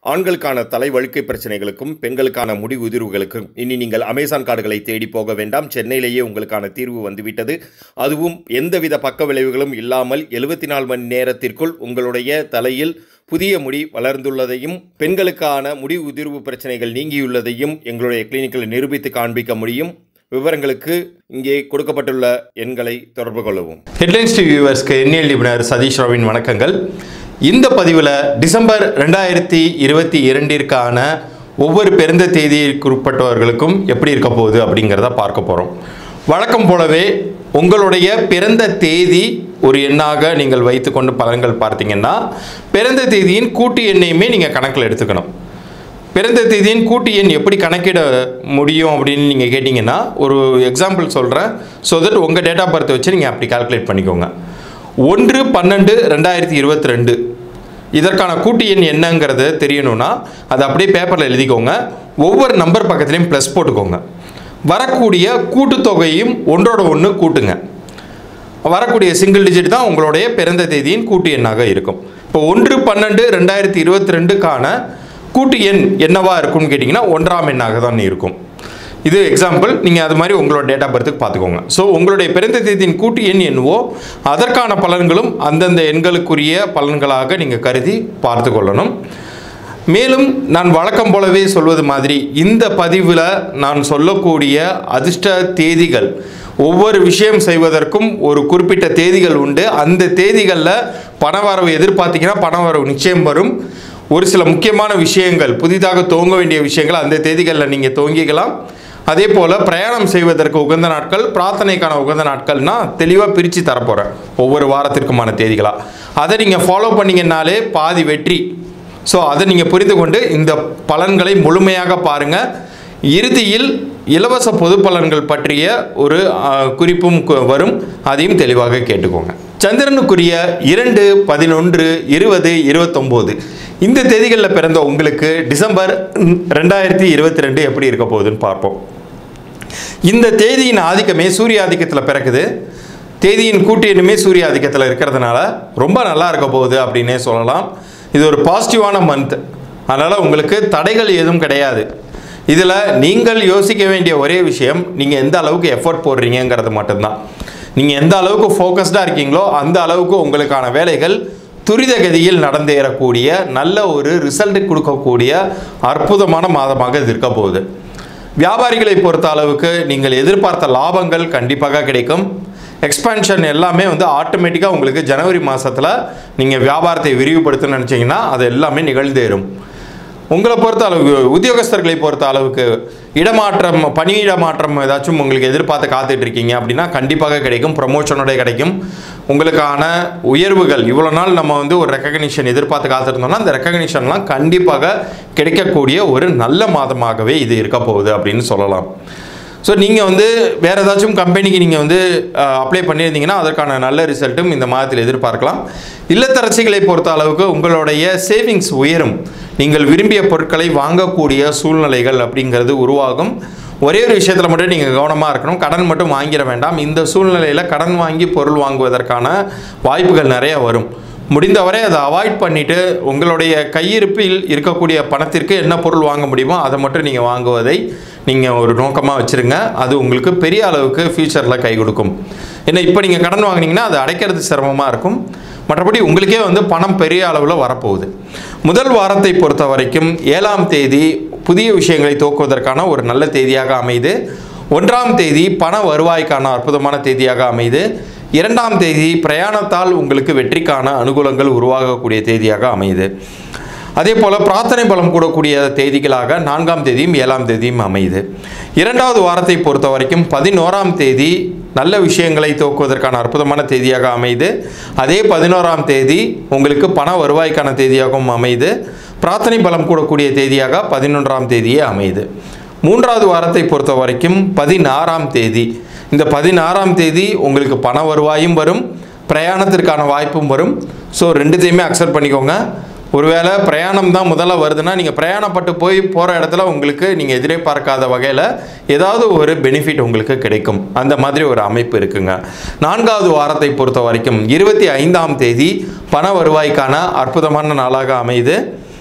ஆண்களுக்கான தலை வழுக்கை பிரச்சனைகளுக்கும் பெண்களுக்கான முடி உதிர்வுகளுக்கும் இனி நீங்கள் அமேசான் கார்டுகளை தேடி போக வேண்டாம் சென்னையிலேயே உங்களுக்கான தீர்வு வந்துவிட்டது அதுவும் எந்தவித பக்க விளைவுகளும் இல்லாமல் எழுபத்தி நாலு மணி நேரத்திற்குள் உங்களுடைய தலையில் புதிய முடி வளர்ந்துள்ளதையும் பெண்களுக்கான முடி உதிர்வு பிரச்சனைகள் நீங்கியுள்ளதையும் எங்களுடைய கிளினிக்கில் நிரூபித்து காண்பிக்க முடியும் விவரங்களுக்கு இங்கே கொடுக்கப்பட்டுள்ள எண்களை தொடர்பு கொள்ளவும் ஹெட்லைன்ஸ் டிவி வியூவர்ஸ்க்கு எண்ணியல் நிபுணர் சதீஷ் ராவின் வணக்கங்கள் இந்த பதிவில் டிசம்பர் ரெண்டாயிரத்தி இருபத்தி இரண்டிற்கான ஒவ்வொரு பிறந்த தேதிக்கு உட்பட்டவர்களுக்கும் எப்படி இருக்க போகுது அப்படிங்கிறத பார்க்க போகிறோம் வழக்கம் போலவே உங்களுடைய பிறந்த தேதி ஒரு எண்ணாக நீங்கள் வைத்துக்கொண்டு பலன்கள் பார்த்தீங்கன்னா பிறந்த தேதியின் கூட்டு எண்ணையுமே நீங்கள் கணக்கில் எடுத்துக்கணும் பிறந்த தேதியின் கூட்டு எண் எப்படி கணக்கிட முடியும் அப்படின்னு நீங்கள் கேட்டிங்கன்னா ஒரு எக்ஸாம்பிள் சொல்கிறேன் ஸோ தட் உங்கள் டேட் ஆஃப் பர்த் வச்சு நீங்கள் அப்படி கால்குலேட் பண்ணிக்கோங்க ஒன்று பன்னெண்டு ரெண்டாயிரத்தி இருபத்தி ரெண்டு இதற்கான கூட்டு எண் என்னங்கிறது தெரியணும்னா அதை அப்படியே பேப்பரில் எழுதிக்கோங்க ஒவ்வொரு நம்பர் பக்கத்துலேயும் ப்ளஸ் போட்டுக்கோங்க வரக்கூடிய கூட்டுத்தொகையும் ஒன்றோட ஒன்று கூட்டுங்க வரக்கூடிய சிங்கிள் டிஜிட் தான் உங்களுடைய பிறந்த தேதியின் கூட்டு எண்ணாக இருக்கும் இப்போ ஒன்று பன்னெண்டு ரெண்டாயிரத்தி இருபத்தி ரெண்டுக்கான கூட்டு எண் என்னவா இருக்கும்னு கேட்டிங்கன்னா ஒன்றாம் எண்ணாக தான் இருக்கும் இது எக்ஸாம்பிள் நீங்கள் அது மாதிரி உங்களோட டேட் ஆஃப் பர்த்துக்கு பார்த்துக்கோங்க ஸோ உங்களுடைய பிறந்த தேதியின் கூட்டு எண் என்னவோ அதற்கான பலன்களும் அந்தந்த எண்களுக்குரிய பலன்களாக நீங்கள் கருதி பார்த்து கொள்ளணும் மேலும் நான் வழக்கம் போலவே சொல்வது மாதிரி இந்த பதிவில் நான் சொல்லக்கூடிய அதிர்ஷ்ட தேதிகள் ஒவ்வொரு விஷயம் செய்வதற்கும் ஒரு குறிப்பிட்ட தேதிகள் உண்டு அந்த தேதிகளில் பணவரவு எதிர்பார்த்தீங்கன்னா பணவரவு நிச்சயம் வரும் ஒரு சில முக்கியமான விஷயங்கள் புதிதாக துவங்க வேண்டிய விஷயங்கள் அந்த தேதிகளில் நீங்கள் துவங்கிக்கலாம் அதே போல் பிரயாணம் செய்வதற்கு உகந்த நாட்கள் பிரார்த்தனைக்கான உகந்த நாட்கள்னா தெளிவாக பிரித்து தரப்போகிறேன் ஒவ்வொரு வாரத்திற்குமான தேதிகளாக அதை நீங்கள் ஃபாலோ பண்ணிங்கன்னாலே பாதி வெற்றி ஸோ அதை நீங்கள் புரிந்து கொண்டு இந்த பலன்களை முழுமையாக பாருங்கள் இறுதியில் இலவச பொது பலன்கள் பற்றிய ஒரு ஆ, குறிப்பும் கு- வரும் அதையும் தெளிவாக கேட்டுக்கோங்க சந்திரனுக்குரிய இரண்டு பதினொன்று இருபது இருபத்தொம்போது இந்த தேதிகளில் பிறந்த உங்களுக்கு டிசம்பர் ம், ரெண்டாயிரத்தி இருபத்தி ரெண்டு எப்படி இருக்க போகுதுன்னு பார்ப்போம் இந்த தேதியின் ஆதிக்கமே சூரிய ஆதிக்கத்தில் பிறக்குது தேதியின் கூட்டு எண்ணுமே சூரிய ஆதிக்கத்தில் இருக்கிறதுனால ரொம்ப நல்லா இருக்க போகுது அப்படின்னே சொல்லலாம் இது ஒரு பாசிட்டிவான மந்த் அதனால் உங்களுக்கு தடைகள் எதுவும் கிடையாது இதில் நீங்கள் யோசிக்க வேண்டிய ஒரே விஷயம் நீங்கள் எந்த அளவுக்கு எஃபோர்ட் போடுறீங்கிறது மட்டும்தான் நீங்கள் எந்த அளவுக்கு ஃபோக்கஸ்டாக இருக்கீங்களோ அந்த அளவுக்கு உங்களுக்கான வேலைகள் துரித கதியில் நடந்தேறக்கூடிய நல்ல ஒரு ரிசல்ட் கொடுக்கக்கூடிய அற்புதமான மாதமாக இது இருக்க போகுது வியாபாரிகளை பொறுத்த அளவுக்கு நீங்கள் எதிர்பார்த்த லாபங்கள் கண்டிப்பாக கிடைக்கும் எக்ஸ்பான்ஷன் எல்லாமே வந்து ஆட்டோமேட்டிக்காக உங்களுக்கு ஜனவரி மாதத்தில் நீங்கள் வியாபாரத்தை விரிவுபடுத்தணும்னு நினச்சிங்கன்னா அது எல்லாமே நிகழ்ந்தேறும் உங்களை பொறுத்த அளவுக்கு உத்தியோகஸ்தர்களை பொறுத்த அளவுக்கு இடமாற்றம் பணியிட மாற்றம் ஏதாச்சும் உங்களுக்கு எதிர்பார்த்து காத்துட்டு இருக்கீங்க அப்படின்னா கண்டிப்பாக கிடைக்கும் ப்ரமோஷனோட கிடைக்கும் உங்களுக்கான உயர்வுகள் இவ்வளோ நாள் நம்ம வந்து ஒரு ரெக்கக்னிஷன் எதிர்பார்த்து காத்திருந்தோம்னா அந்த ரெக்கக்னிஷன்லாம் கண்டிப்பாக கிடைக்கக்கூடிய ஒரு நல்ல மாதமாகவே இது இருக்க போகுது அப்படின்னு சொல்லலாம் ஸோ நீங்கள் வந்து வேறு ஏதாச்சும் கம்பெனிக்கு நீங்கள் வந்து அப்ளை பண்ணியிருந்தீங்கன்னா அதற்கான நல்ல ரிசல்ட்டும் இந்த மாதத்தில் எதிர்பார்க்கலாம் இல்லத்தரசிகளை பொறுத்த அளவுக்கு உங்களுடைய சேவிங்ஸ் உயரும் நீங்கள் விரும்பிய பொருட்களை வாங்கக்கூடிய சூழ்நிலைகள் அப்படிங்கிறது உருவாகும் ஒரே ஒரு விஷயத்தில் மட்டும் நீங்கள் கவனமாக இருக்கணும் கடன் மட்டும் வாங்கிட வேண்டாம் இந்த சூழ்நிலையில் கடன் வாங்கி பொருள் வாங்குவதற்கான வாய்ப்புகள் நிறைய வரும் முடிந்தவரை அதை அவாய்ட் பண்ணிவிட்டு உங்களுடைய கையிருப்பில் இருக்கக்கூடிய பணத்திற்கு என்ன பொருள் வாங்க முடியுமோ அதை மட்டும் நீங்கள் வாங்குவதை நீங்கள் ஒரு நோக்கமாக வச்சுருங்க அது உங்களுக்கு பெரிய அளவுக்கு ஃப்யூச்சரில் கை கொடுக்கும் ஏன்னா இப்போ நீங்கள் கடன் வாங்குனீங்கன்னா அது அடைக்கிறது சிரமமாக இருக்கும் மற்றபடி உங்களுக்கே வந்து பணம் பெரிய அளவில் வரப்போகுது முதல் வாரத்தை பொறுத்த வரைக்கும் ஏழாம் தேதி புதிய விஷயங்களை துவக்குவதற்கான ஒரு நல்ல தேதியாக அமையுது ஒன்றாம் தேதி பண வருவாய்க்கான அற்புதமான தேதியாக அமையுது இரண்டாம் தேதி பிரயாணத்தால் உங்களுக்கு வெற்றிக்கான அனுகூலங்கள் உருவாகக்கூடிய தேதியாக அமையுது அதே போல் பிரார்த்தனை பலம் கூடக்கூடிய தேதிகளாக நான்காம் தேதியும் ஏழாம் தேதியும் அமையுது இரண்டாவது வாரத்தை பொறுத்த வரைக்கும் பதினோராம் தேதி நல்ல விஷயங்களை துவக்குவதற்கான அற்புதமான தேதியாக அமையுது அதே பதினோராம் தேதி உங்களுக்கு பண வருவாய்க்கான தேதியாகவும் அமையுது பிரார்த்தனை பலம் கூடக்கூடிய தேதியாக பதினொன்றாம் தேதியே அமையுது மூன்றாவது வாரத்தை பொறுத்த வரைக்கும் பதினாறாம் தேதி இந்த பதினாறாம் தேதி உங்களுக்கு பண வருவாயும் வரும் பிரயாணத்திற்கான வாய்ப்பும் வரும் ஸோ ரெண்டுத்தையுமே அக்செப்ட் பண்ணிக்கோங்க ஒருவேளை பிரயாணம் தான் முதல்ல வருதுன்னா நீங்கள் பிரயாணப்பட்டு போய் போகிற இடத்துல உங்களுக்கு நீங்கள் எதிர்பார்க்காத வகையில் ஏதாவது ஒரு பெனிஃபிட் உங்களுக்கு கிடைக்கும் அந்த மாதிரி ஒரு அமைப்பு இருக்குங்க நான்காவது வாரத்தை பொறுத்த வரைக்கும் இருபத்தி ஐந்தாம் தேதி பண வருவாய்க்கான அற்புதமான நாளாக அமையுது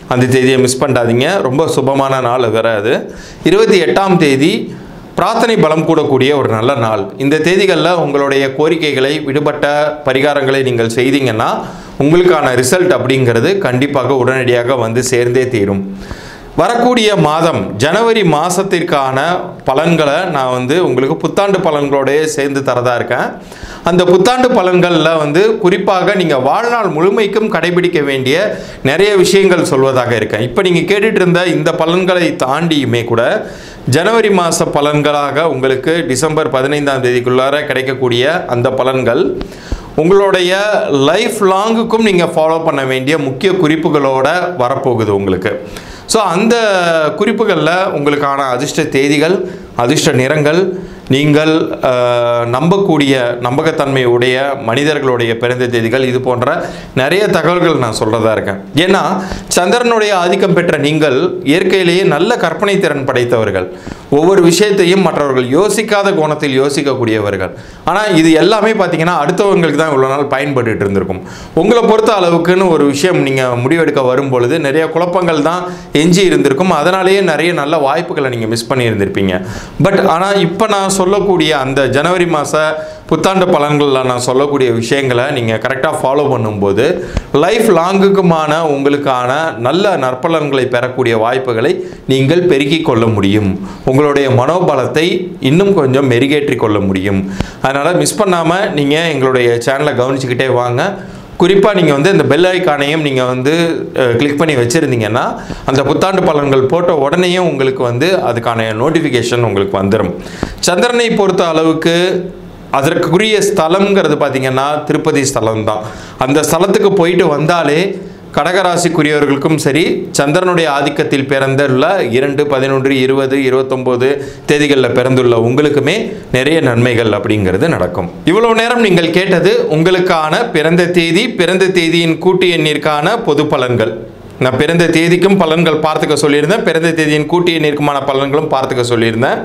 அந்த தேதியை மிஸ் பண்ணாதீங்க ரொம்ப சுபமான நாள் வேற அது இருபத்தி எட்டாம் தேதி பிரார்த்தனை பலம் கூடக்கூடிய ஒரு நல்ல நாள் இந்த தேதிகளில் உங்களுடைய கோரிக்கைகளை விடுபட்ட பரிகாரங்களை நீங்கள் செய்தீங்கன்னா உங்களுக்கான ரிசல்ட் அப்படிங்கிறது கண்டிப்பாக உடனடியாக வந்து சேர்ந்தே தீரும் வரக்கூடிய மாதம் ஜனவரி மாதத்திற்கான பலன்களை நான் வந்து உங்களுக்கு புத்தாண்டு பலன்களோடய சேர்ந்து தரதா இருக்கேன் அந்த புத்தாண்டு பலன்களில் வந்து குறிப்பாக நீங்கள் வாழ்நாள் முழுமைக்கும் கடைபிடிக்க வேண்டிய நிறைய விஷயங்கள் சொல்வதாக இருக்கேன் இப்போ நீங்கள் கேட்டுட்டு இருந்த இந்த பலன்களை தாண்டியுமே கூட ஜனவரி மாத பலன்களாக உங்களுக்கு டிசம்பர் பதினைந்தாம் தேதிக்குள்ளார கிடைக்கக்கூடிய அந்த பலன்கள் உங்களுடைய லைஃப் லாங்குக்கும் நீங்கள் ஃபாலோ பண்ண வேண்டிய முக்கிய குறிப்புகளோட வரப்போகுது உங்களுக்கு ஸோ அந்த குறிப்புகளில் உங்களுக்கான அதிர்ஷ்ட தேதிகள் அதிர்ஷ்ட நிறங்கள் நீங்கள் அஹ், நம்பக்கூடிய நம்பகத்தன்மை உடைய மனிதர்களுடைய பிறந்த தேதிகள் இது போன்ற நிறைய தகவல்கள் நான் சொல்கிறதா இருக்கேன் ஏன்னா சந்திரனுடைய ஆதிக்கம் பெற்ற நீங்கள் இயற்கையிலேயே நல்ல கற்பனை திறன் படைத்தவர்கள் ஒவ்வொரு விஷயத்தையும் மற்றவர்கள் யோசிக்காத கோணத்தில் யோசிக்கக்கூடியவர்கள் ஆனால் இது எல்லாமே பார்த்தீங்கன்னா அடுத்தவங்களுக்கு தான் இவ்வளோ நாள் பயன்பட்டுட்டு இருந்திருக்கும் உங்களை பொறுத்த அளவுக்குன்னு ஒரு விஷயம் நீங்கள் முடிவெடுக்க வரும் பொழுது நிறைய குழப்பங்கள் தான் எஞ்சி இருந்திருக்கும் அதனாலேயே நிறைய நல்ல வாய்ப்புகளை நீங்கள் மிஸ் பண்ணியிருந்திருப்பீங்க பட் ஆனால் இப்போ நான் சொல்லக்கூடிய அந்த ஜனவரி மாத புத்தாண்டு பலன்களில் நான் சொல்லக்கூடிய விஷயங்களை நீங்கள் கரெக்டாக ஃபாலோ பண்ணும்போது லைஃப் லாங்குக்குமான உங்களுக்கான நல்ல நற்பலன்களை பெறக்கூடிய வாய்ப்புகளை நீங்கள் பெருக்கிக் கொள்ள முடியும் உங்களுடைய மனோபலத்தை இன்னும் கொஞ்சம் மெருகேற்றி கொள்ள முடியும் அதனால் மிஸ் பண்ணாமல் நீங்கள் எங்களுடைய சேனலை கவனிச்சுக்கிட்டே வாங்க குறிப்பாக நீங்கள் வந்து இந்த பெல் ஐக்கானையும் நீங்கள் வந்து கிளிக் பண்ணி வச்சுருந்தீங்கன்னா அந்த புத்தாண்டு பலன்கள் போட்ட உடனேயும் உங்களுக்கு வந்து அதுக்கான நோட்டிஃபிகேஷன் உங்களுக்கு வந்துடும் சந்திரனை பொறுத்த அளவுக்கு அதற்குரிய ஸ்தலம்ங்கிறது பார்த்தீங்கன்னா திருப்பதி ஸ்தலம் தான் அந்த ஸ்தலத்துக்கு போயிட்டு வந்தாலே கடகராசிக்குரியவர்களுக்கும் சரி சந்திரனுடைய ஆதிக்கத்தில் பிறந்துள்ள இரண்டு பதினொன்று இருபது இருபத்தொம்போது தேதிகளில் பிறந்துள்ள உங்களுக்குமே நிறைய நன்மைகள் அப்படிங்கிறது நடக்கும் இவ்வளவு நேரம் நீங்கள் கேட்டது உங்களுக்கான பிறந்த தேதி பிறந்த தேதியின் கூட்டு எண்ணிற்கான பொது பலன்கள் நான் பிறந்த தேதிக்கும் பலன்கள் பார்த்துக்க சொல்லியிருந்தேன் பிறந்த தேதியின் கூட்டு எண்ணிற்குமான பலன்களும் பார்த்துக்க சொல்லியிருந்தேன்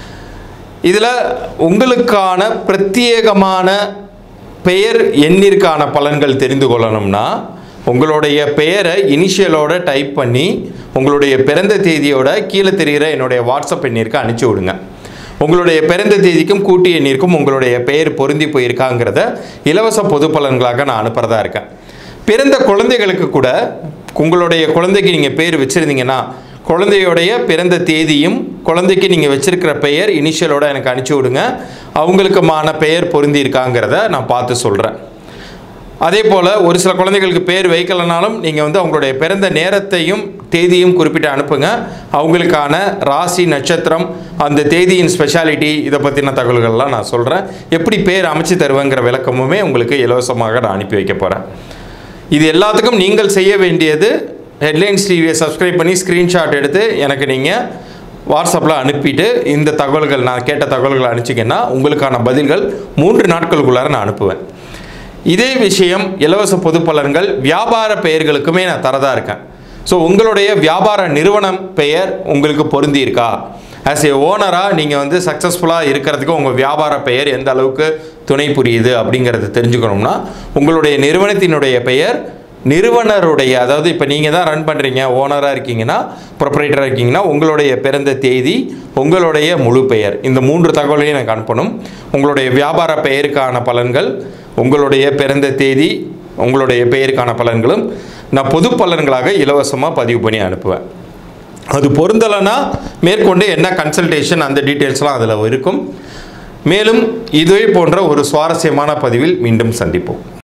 இதில் உங்களுக்கான பிரத்யேகமான பெயர் எண்ணிற்கான பலன்கள் தெரிந்து கொள்ளணும்னா உங்களுடைய பெயரை இனிஷியலோட டைப் பண்ணி உங்களுடைய பிறந்த தேதியோட கீழே தெரிகிற என்னுடைய வாட்ஸ்அப் எண்ணிற்கு அனுப்பிச்சி விடுங்க உங்களுடைய பிறந்த தேதிக்கும் கூட்டு எண்ணிற்கும் உங்களுடைய பெயர் பொருந்தி போயிருக்காங்கிறத இலவச பொது பலன்களாக நான் அனுப்புகிறதா இருக்கேன் பிறந்த குழந்தைகளுக்கு கூட உங்களுடைய குழந்தைக்கு நீங்கள் பேர் வச்சுருந்தீங்கன்னா குழந்தையோடைய பிறந்த தேதியும் குழந்தைக்கு நீங்கள் வச்சிருக்கிற பெயர் இனிஷியலோட எனக்கு அனுப்பிச்சி விடுங்க அவங்களுக்குமான பெயர் பொருந்தி இருக்காங்கிறத நான் பார்த்து சொல்கிறேன் அதே போல் ஒரு சில குழந்தைகளுக்கு பேர் வைக்கலனாலும் நீங்கள் வந்து அவங்களுடைய பிறந்த நேரத்தையும் தேதியும் குறிப்பிட்டு அனுப்புங்க அவங்களுக்கான ராசி நட்சத்திரம் அந்த தேதியின் ஸ்பெஷாலிட்டி இதை பற்றின தகவல்கள்லாம் நான் சொல்கிறேன் எப்படி பேர் அமைச்சு தருவேங்கிற விளக்கமுமே உங்களுக்கு இலவசமாக நான் அனுப்பி வைக்க போகிறேன் இது எல்லாத்துக்கும் நீங்கள் செய்ய வேண்டியது ஹெட்லைன்ஸ் டிவியை சப்ஸ்கிரைப் பண்ணி ஸ்க்ரீன்ஷாட் எடுத்து எனக்கு நீங்கள் வாட்ஸ்அப்பில் அனுப்பிட்டு இந்த தகவல்கள் நான் கேட்ட தகவல்களை அனுப்பிச்சிங்கன்னா உங்களுக்கான பதில்கள் மூன்று நாட்களுக்குள்ளார நான் அனுப்புவேன் இதே விஷயம் இலவச பொது பலன்கள் வியாபார பெயர்களுக்குமே நான் தரதா இருக்கேன் ஸோ உங்களுடைய வியாபார நிறுவனம் பெயர் உங்களுக்கு பொருந்தி இருக்கா ஆஸ் ஏ ஓனராக நீங்கள் வந்து சக்ஸஸ்ஃபுல்லாக இருக்கிறதுக்கு உங்கள் வியாபார பெயர் எந்த அளவுக்கு துணை புரியுது அப்படிங்கிறத தெரிஞ்சுக்கணும்னா உங்களுடைய நிறுவனத்தினுடைய பெயர் நிறுவனருடைய அதாவது இப்போ நீங்கள் தான் ரன் பண்ணுறீங்க ஓனராக இருக்கீங்கன்னா ப்ரொப்ரைட்டராக இருக்கீங்கன்னா உங்களுடைய பிறந்த தேதி உங்களுடைய முழு பெயர் இந்த மூன்று தகவலையும் எனக்கு அனுப்பணும் உங்களுடைய வியாபார பெயருக்கான பலன்கள் உங்களுடைய பிறந்த தேதி உங்களுடைய பெயருக்கான பலன்களும் நான் பொது பலன்களாக இலவசமாக பதிவு பண்ணி அனுப்புவேன் அது பொருந்தலைன்னா மேற்கொண்டு என்ன கன்சல்டேஷன் அந்த டீட்டெயில்ஸ்லாம் அதில் இருக்கும் மேலும் இதே போன்ற ஒரு சுவாரஸ்யமான பதிவில் மீண்டும் சந்திப்போம்